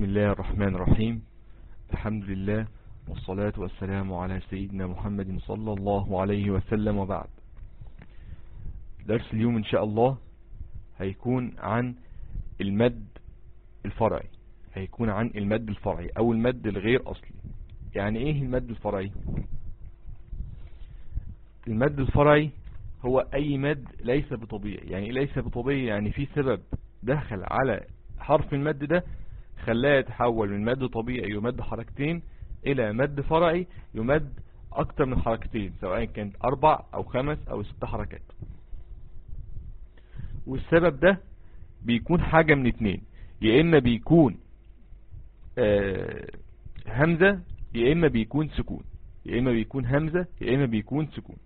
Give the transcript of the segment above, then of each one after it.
الله الرحمن الرحيم الحمد لله والصلاة والسلام على سيدنا محمد صلى الله عليه وسلم وبعد درس اليوم ان شاء الله هيكون عن المد الفرعي هيكون عن المد الفرعي او المد الغير اصلي يعني ايه المد الفرعي المد الفرعي هو اي مد ليس بطبيعي يعني ليس بطبيعي يعني في سبب دخل على حرف المد ده خلاه يتحول من مد طبيعي يمد حركتين الى مد فرعي يمد اكتر من حركتين سواء كانت اربع او خمس او ست حركات والسبب ده بيكون حاجة من اتنين يا اما بيكون آه همزة يا اما بيكون سكون يا اما بيكون همزة يا اما بيكون سكون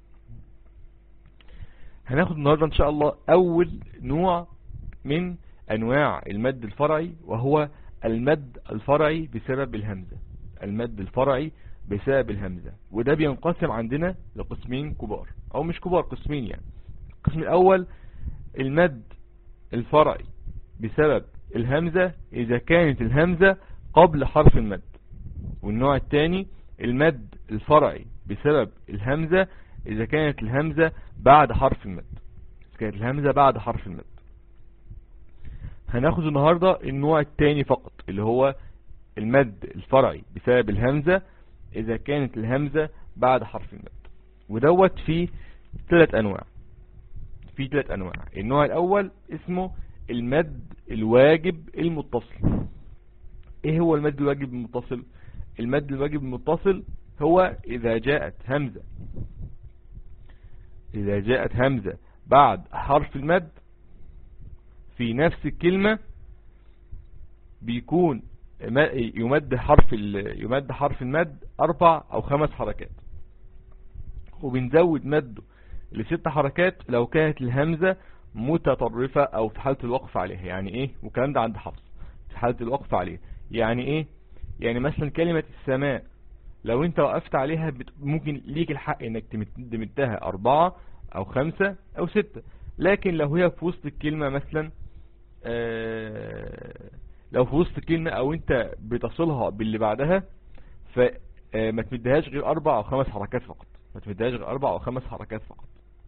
هناخد النهاردة ان شاء الله اول نوع من انواع المد الفرعي وهو المد الفرعي بسبب الهمزة المد الفرعي بسبب الهمزة وده بينقسم عندنا لقسمين كبار او مش كبار قسمين يعني القسم الاول المد الفرعي بسبب الهمزة اذا كانت الهمزة قبل حرف المد والنوع الثاني المد الفرعي بسبب الهمزة اذا كانت الهمزة بعد حرف المد كانت الهمزة بعد حرف المد هناخد النهاردة النوع الثاني فقط اللي هو المد الفرعي بسبب الهمزة اذا كانت الهمزة بعد حرف المد ودوت فيه ثلاث انواع في ثلاث انواع النوع الاول اسمه المد الواجب المتصل ايه هو المد الواجب المتصل المد الواجب المتصل هو اذا جاءت همزة اذا جاءت همزة بعد حرف المد في نفس الكلمة بيكون يمد حرف يمد حرف المد اربع او خمس حركات وبنزود مده لست حركات لو كانت الهمزة متطرفة او في حالة الوقف عليها يعني ايه والكلام ده عند حفص في حالة الوقف عليها يعني ايه يعني مثلا كلمة السماء لو انت وقفت عليها ممكن ليك الحق انك تمدها اربعة او خمسة او ستة لكن لو هي في وسط الكلمة مثلا آه لو في وسط الكلمة او انت بتصلها باللي بعدها فما تمدهاش غير اربع او خمس حركات فقط ما تمدهاش غير اربع او خمس حركات فقط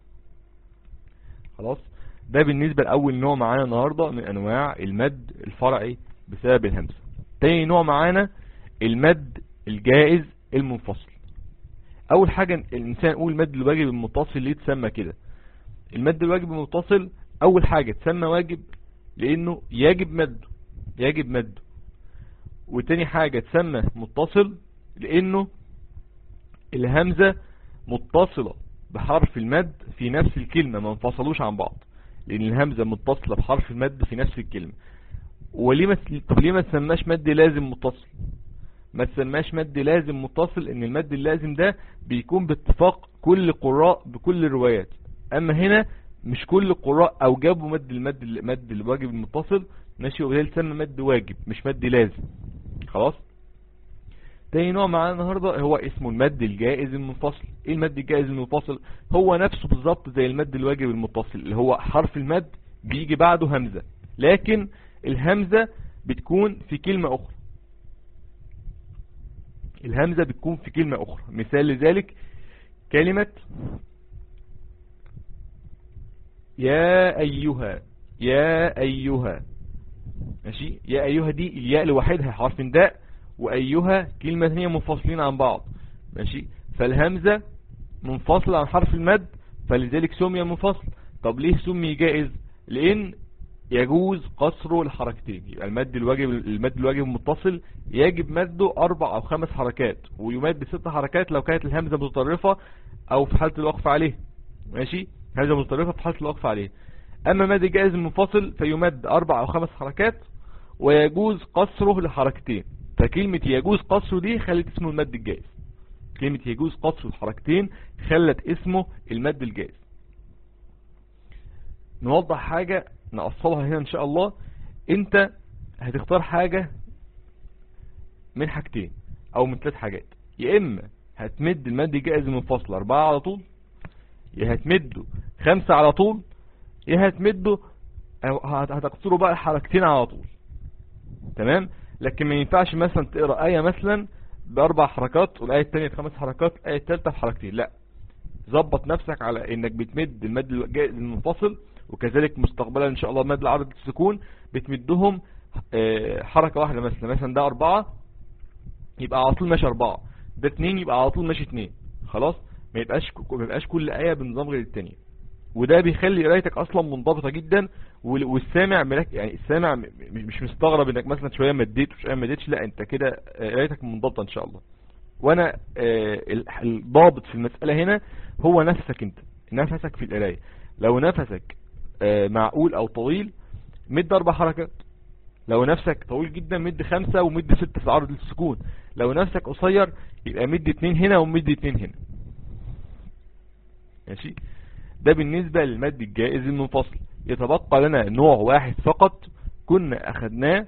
خلاص ده بالنسبة لأول نوع معانا النهاردة من أنواع المد الفرعي بسبب الهمزة تاني نوع معانا المد الجائز المنفصل أول حاجة الإنسان يقول المد الواجب المتصل ليه تسمى كده المد الواجب المتصل أول حاجة تسمى واجب لأنه يجب مده يجب مده وتاني حاجة تسمى متصل لأنه الهمزة متصلة بحرف المد في نفس الكلمة ما انفصلوش عن بعض لان الهمزة متصلة بحرف المد في نفس الكلمة وليه ما طب ليه ما تسماش مد لازم متصل ما تسماش مد لازم متصل ان المد اللازم ده بيكون باتفاق كل قراء بكل الروايات اما هنا مش كل القراء اوجبوا مد المد المد الواجب المتصل ماشي وبالتالي تسمى مد واجب مش مد لازم خلاص تاني نوع معانا النهاردة هو اسمه المد الجائز المنفصل ايه المد الجائز المنفصل هو نفسه بالظبط زي المد الواجب المتصل اللي هو حرف المد بيجي بعده همزة لكن الهمزة بتكون في كلمة اخرى الهمزة بتكون في كلمة اخرى مثال لذلك كلمة يا ايها يا ايها ماشي يا ايها دي الياء لوحدها حرف داء وايها كلمة ثانية منفصلين عن بعض ماشي فالهمزة منفصلة عن حرف المد فلذلك سمي منفصل طب ليه سمي جائز لان يجوز قصره لحركتين يبقى المد الواجب المد الواجب المتصل يجب مده اربع او خمس حركات ويمد ست حركات لو كانت الهمزة متطرفة او في حالة الوقف عليه ماشي همزة متطرفة في حالة الوقف عليه اما مد جائز المنفصل فيمد اربع او خمس حركات ويجوز قصره لحركتين فكلمة يجوز قصره دي خلت اسمه المد الجائز كلمة يجوز قصره الحركتين خلت اسمه المد الجائز نوضح حاجة نقصلها هنا ان شاء الله انت هتختار حاجة من حاجتين او من ثلاث حاجات يا اما هتمد المد الجائز المنفصل اربعة على طول يا هتمده خمسة على طول يا هتمده هتقصره بقى حركتين على طول تمام لكن ما ينفعش مثلا تقرأ آية مثلا بأربع حركات والآية التانية بخمس حركات الآية التالتة بحركتين لا ظبط نفسك على انك بتمد المد الجائز المنفصل وكذلك مستقبلا ان شاء الله مد العرض السكون بتمدهم آه، حركة واحدة مثلا مثلا ده اربعة يبقى على طول ماشي اربعة ده اتنين يبقى على طول ماشي اتنين خلاص ما يبقاش ما يبقاش كل آية بنظام غير التانية وده بيخلي قرايتك اصلا منضبطة جدا وال- والسامع ملاك يعني السامع م- م- مش مستغرب انك مثلا شوية مديت وشوية مديتش لا انت كده آه، قرايتك منضبطة ان شاء الله وانا آه، ال- الضابط في المسألة هنا هو نفسك انت نفسك في القراية لو نفسك آه، معقول او طويل مد اربع حركات لو نفسك طويل جدا مد خمسة ومد ستة في عرض السكون لو نفسك قصير يبقى مد اتنين هنا ومد اتنين هنا ماشي ده بالنسبة للمد الجائز المنفصل يتبقى لنا نوع واحد فقط كنا اخدناه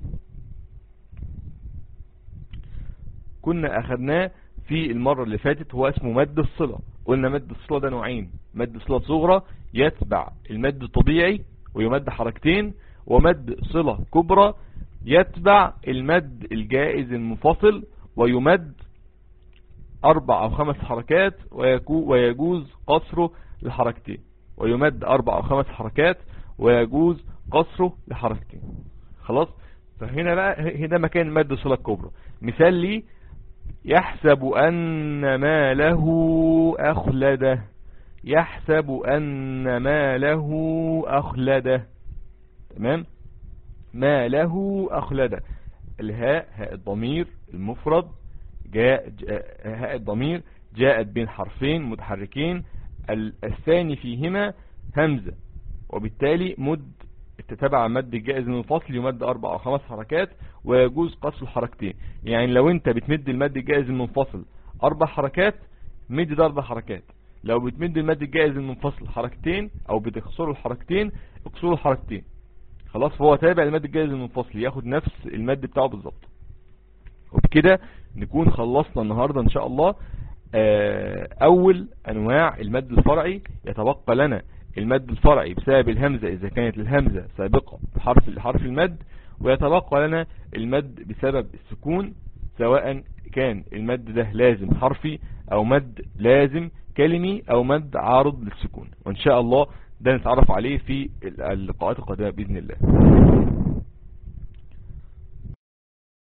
كنا اخدناه في المرة اللي فاتت هو اسمه مد الصلة قلنا مد الصلة ده نوعين مد صلة صغرى يتبع المد الطبيعي ويمد حركتين ومد صلة كبرى يتبع المد الجائز المنفصل ويمد اربع او خمس حركات ويكو- ويجوز قصره لحركتين ويمد اربع او خمس حركات ويجوز قصره لحركتين خلاص فهنا بقى هنا مكان مد الصلة الكبرى مثال لي يحسب أن ماله أخلده يحسب أن ماله أخلده تمام ماله أخلده الهاء هاء الضمير المفرد جاء جاء- هاء الضمير جاءت بين حرفين متحركين ال- الثاني فيهما همزة وبالتالي مد تتبع مد الجائز المنفصل يمد اربع او خمس حركات ويجوز قصر الحركتين يعني لو انت بتمد المد الجائز المنفصل اربع حركات مد ده اربع حركات لو بتمد المد الجائز المنفصل حركتين او بتخسره الحركتين اقصره الحركتين خلاص فهو تابع المد الجائز المنفصل ياخد نفس المد بتاعه بالظبط وبكده نكون خلصنا النهاردة ان شاء الله آه، اول انواع المد الفرعي يتبقى لنا المد الفرعي بسبب الهمزة اذا كانت الهمزة سابقة بحرف لحرف المد ويتبقى لنا المد بسبب السكون سواء كان المد ده لازم حرفي او مد لازم كلمي او مد عارض للسكون وان شاء الله ده نتعرف عليه في اللقاءات القادمة بإذن الله